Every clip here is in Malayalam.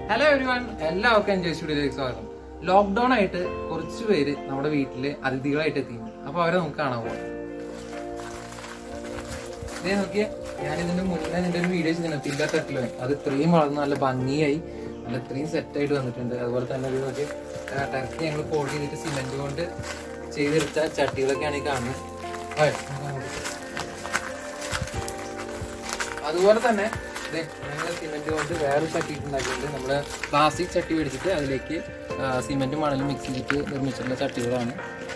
ഹലോ എവരിവൺ എല്ലാവർക്കും എൻജോയ് സ്റ്റുഡിയോയിലേക്ക് സ്വാഗതം ലോക്ക്ഡൌൺ ആയിട്ട് കുറച്ച് പേര് നമ്മുടെ വീട്ടില് അതിഥികളായിട്ട് എത്തി അപ്പൊ അവരെ നമുക്ക് കാണാൻ പോവാം ഇതേ നോക്കിയേ ഞാൻ ഇതിന്റെ മുന്നേ നിന്റെ ഒരു വീഡിയോ ചെയ്തിരുന്നു പില്ലർ തട്ടിലോ അത് ഇത്രയും വളർന്ന് നല്ല ഭംഗിയായി നല്ല ഇത്രയും സെറ്റ് ആയിട്ട് വന്നിട്ടുണ്ട് അതുപോലെ തന്നെ ഒരു നോക്കി ടെറസ് ഞങ്ങൾ ഫോൾഡ് ചെയ്തിട്ട് സിമെന്റ് കൊണ്ട് ചെയ്തെടുത്ത ചട്ടികളൊക്കെയാണ് ഈ കാണുന്നത് ഹായ്, നമുക്ക് അങ്ങോട്ട് പോകാം. അതുപോലെ തന്നെ ദേ, ഞങ്ങൾ സിമെന്റ് കൊണ്ട് വേറെ ചട്ടി ഉണ്ടാക്കിയിട്ടുണ്ട് നമ്മള് പ്ലാസ്റ്റിക് ചട്ടി മേടിച്ചിട്ട് അതിലേക്ക് സിമെന്റും മണലും മിക്സ് ചെയ്തിട്ട് നിർമ്മിച്ചിട്ടുള്ള ചട്ടികളാണ്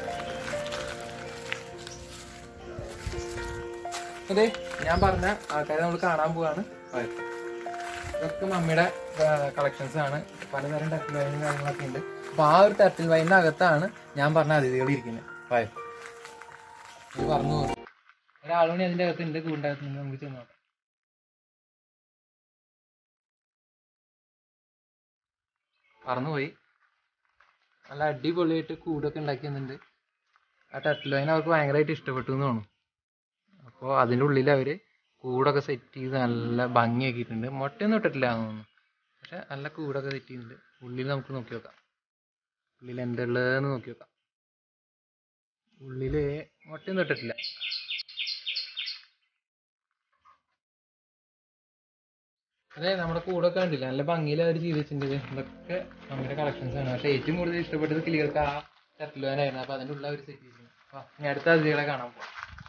അതെ ഞാൻ പറഞ്ഞ ആൾക്കാരെ നമ്മൾ കാണാൻ പോവാണ് ഹായ്. ഇതൊക്കെ മമ്മിയുടെ കളക്ഷൻസ് ആണ് പലതരം ടർട്ടിൽ വൈനും കാര്യങ്ങളൊക്കെ ഉണ്ട് അപ്പൊ ആ ഒരു ടർട്ടിൽ വൈനിന്റെ അകത്താണ് ഞാൻ പറഞ്ഞ അതിഥികൾ ഇരിക്കുന്നത് ഹായ്. ഇത് പറഞ്ഞു പോകുന്നു ഒരാളുകൂടി അതിന്റെ അകത്ത് ഉണ്ട് കൂണ്ടകത്ത് നമുക്ക് ചെന്ന് നോക്കാം പറന്നുപോയി നല്ല അടിപൊളിയായിട്ട് കൂടൊക്കെ ഉണ്ടാക്കി തന്നിട്ടുണ്ട് ആ ടർട്ടിൽ വൈൻ അവർക്ക് ഭയങ്കരമായിട്ട് ഇഷ്ടപ്പെട്ടു എന്ന് തോന്നുന്നു അപ്പോൾ അതിൻ്റെ ഉള്ളിൽ അവർ കൂടൊക്കെ സെറ്റ് ചെയ്ത് നല്ല ഭംഗിയാക്കിയിട്ടുണ്ട് മുട്ടയൊന്നും ഇട്ടിട്ടില്ല എന്ന് തോന്നുന്നു പക്ഷെ നല്ല കൂടൊക്കെ സെറ്റ് ചെയ്യുന്നുണ്ട് ഉള്ളിൽ നമുക്ക് നോക്കി നോക്കാം ഉള്ളിൽ എന്താ ഉള്ളതെന്ന് നോക്കി നോക്കാം ഉള്ളിൽ മുട്ടയൊന്നും ഇട്ടിട്ടില്ല അതെ നമ്മുടെ കൂടൊക്കെ കണ്ടില്ല നല്ല ഭംഗിയിൽ അവർ ചെയ്ത് വെച്ചിട്ടുണ്ട് ഇതൊക്കെ നമ്മുടെ കളക്ഷൻസ് ആണ് പക്ഷെ ഏറ്റവും കൂടുതൽ ഇഷ്ടപ്പെട്ടത് കിളികൾക്ക് ആ ചട്ടിലുവാനായിരുന്നു അപ്പൊ അതിൻ്റെ ഉള്ളിൽ അവർ സെറ്റ് ചെയ്തിരുന്നു അപ്പൊ ഇനി അടുത്ത അതിഥികളെ കാണാൻ പോവാം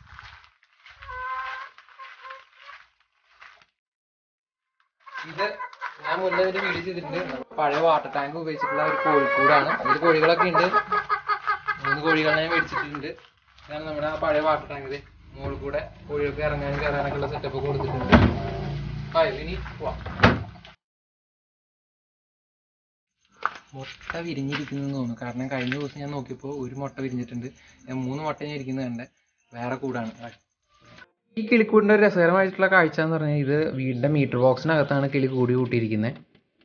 ഇത് ഞാൻ മുന്നേ ഒരു വീഡിയോ ചെയ്തിട്ടുണ്ട് നമ്മുടെ പഴയ വാട്ടർ ടാങ്ക് ഉപയോഗിച്ചിട്ടുള്ള ഒരു കോഴിക്കൂടാണ് അതിൽ കോഴികളൊക്കെ ഉണ്ട് മൂന്ന് കോഴികളെ ഞാൻ മേടിച്ചിട്ടുണ്ട് ഇതാണ് നമ്മുടെ ആ പഴയ വാട്ടർ ടാങ്ക് മുകളിൽ കൂടെ കോഴികൾക്ക് ഇറങ്ങാനും കയറാനൊക്കെ ഉള്ള സെറ്റപ്പ് കൊടുത്തിട്ടുണ്ട് ആ ഇനി പോവാം മുട്ട വിരിഞ്ഞിരിക്കുന്നു തോന്നുന്നു കാരണം കഴിഞ്ഞ ദിവസം ഞാൻ നോക്കിയപ്പോൾ ഒരു മുട്ട വിരിഞ്ഞിട്ടുണ്ട് ഞാൻ മൂന്ന് മുട്ട ഞാൻ ഇരിക്കുന്നത് കണ്ടേ വേറെ കൂടാണ് ആ. ഈ കിളിക്കൂടിന്റെ ഒരു രസകരമായിട്ടുള്ള കാഴ്ച എന്ന് പറഞ്ഞാൽ ഇത് വീടിന്റെ മീറ്റർ ബോക്സിനകത്താണ് കിളി കൂടി കൂട്ടിയിരിക്കുന്നത്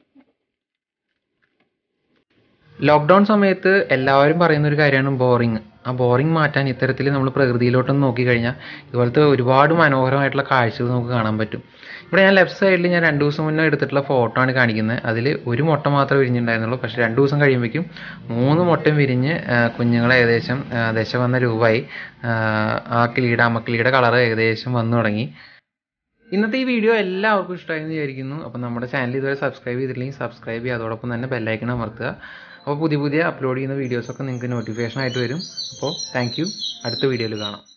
ലോക്ക്ഡൗൺ സമയത്ത് എല്ലാവരും പറയുന്ന ഒരു കാര്യമാണ് ബോറിങ് ആ ബോറിങ് മാറ്റാൻ ഇത്തരത്തിൽ നമ്മൾ പ്രകൃതിയിലോട്ടൊന്ന് നോക്കിക്കഴിഞ്ഞാൽ ഇതുപോലത്തെ ഒരുപാട് മനോഹരമായിട്ടുള്ള കാഴ്ചകൾ നമുക്ക് കാണാൻ പറ്റും ഇവിടെ ഞാൻ ലെഫ്റ്റ് സൈഡിൽ ഞാൻ രണ്ട് ദിവസം മുന്നേ എടുത്തിട്ടുള്ള ഫോട്ടോ ആണ് കാണിക്കുന്നത് അതിൽ ഒരു മുട്ട മാത്രമേ വിരിഞ്ഞിട്ടുണ്ടായിരുന്നുള്ളൂ പക്ഷേ രണ്ട് ദിവസം കഴിയുമ്പോഴേക്കും മൂന്ന് മുട്ടയും വിരിഞ്ഞ് ആ, കുഞ്ഞുങ്ങൾ ഏകദേശം ആ, ദശ വന്ന രൂപമായി ആ, ആ കിളിയുടെ അമ്മക്കിളിയുടെ കളർ ഏകദേശം വന്നു തുടങ്ങി ഇന്നത്തെ ഈ വീഡിയോ എല്ലാവർക്കും ഇഷ്ടമായെന്ന് വിചാരിക്കുന്നു അപ്പോൾ നമ്മുടെ ചാനൽ ഇതുവരെ സബ്സ്ക്രൈബ് ചെയ്തിട്ടില്ലെങ്കിൽ സബ്സ്ക്രൈബ് ചെയ്യുക അതോടൊപ്പം തന്നെ ബെല്ലൈക്കൺ അമർത്തുക അപ്പോൾ പുതിയ പുതിയ അപ്ലോഡ് ചെയ്യുന്ന വീഡിയോസൊക്കെ നിങ്ങൾക്ക് നോട്ടിഫിക്കേഷൻ ആയിട്ട് വരും അപ്പോൾ താങ്ക് യു അടുത്ത വീഡിയോയിൽ കാണാം